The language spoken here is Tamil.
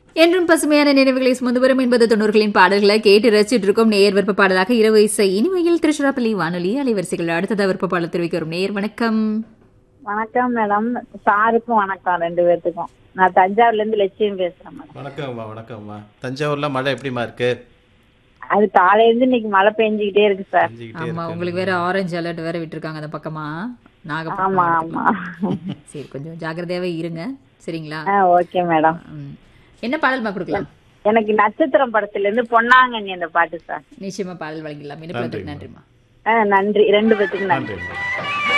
என்றும் பசுமையான நினைவுகளை சுமந்து வரும் என்பது தொண்ணூறுகளின் பாடல்களை கேட்டு ரசிச்சுட்டு இருக்கோம் நேர் விருப்ப பாடலாக இரவு இசை இனிமையில் திருச்சிராப்பள்ளி வானொலி அலைவரிசைகள் அடுத்ததா விருப்ப பாடல் தெரிவிக்க வரும் நேர் வணக்கம் வணக்கம் மேடம் சாருக்கும் வணக்கம் ரெண்டு பேர்த்துக்கும் நான் தஞ்சாவூர்ல இருந்து லட்சியம் பேசுறேன் மேடம் வணக்கம்மா வணக்கம்மா தஞ்சாவூர்ல மழை எப்படிமா இருக்கு அது காலையில இருந்து இன்னைக்கு மழை பெஞ்சுக்கிட்டே இருக்கு சார் செஞ்சுக்கிட்டே ஆமா இருக்கு. உங்களுக்கு வேற ஆரஞ்சு அலர்ட் வேற விட்டுருக்காங்க அந்த பக்கமா ஆமா நாகப்பட்டினம் ஆமா சரி கொஞ்சம் ஜாக்கிரதையாவே இருங்க சரிங்களா ஆ ஓகே மேடம் ம். என்ன பாடல்மா கொடுக்கலாம் எனக்கு நட்சத்திரம் படத்துல இருந்து பொன்னாங்கண்ணி அந்த பாட்டு சார் நிச்சயமா பாடல் வழங்கிடலாம் இனிப்புலத்துக்கு நன்றிமா ஆ நன்றி ரெண்டு பேத்துக்கும் நன்றி நன்றி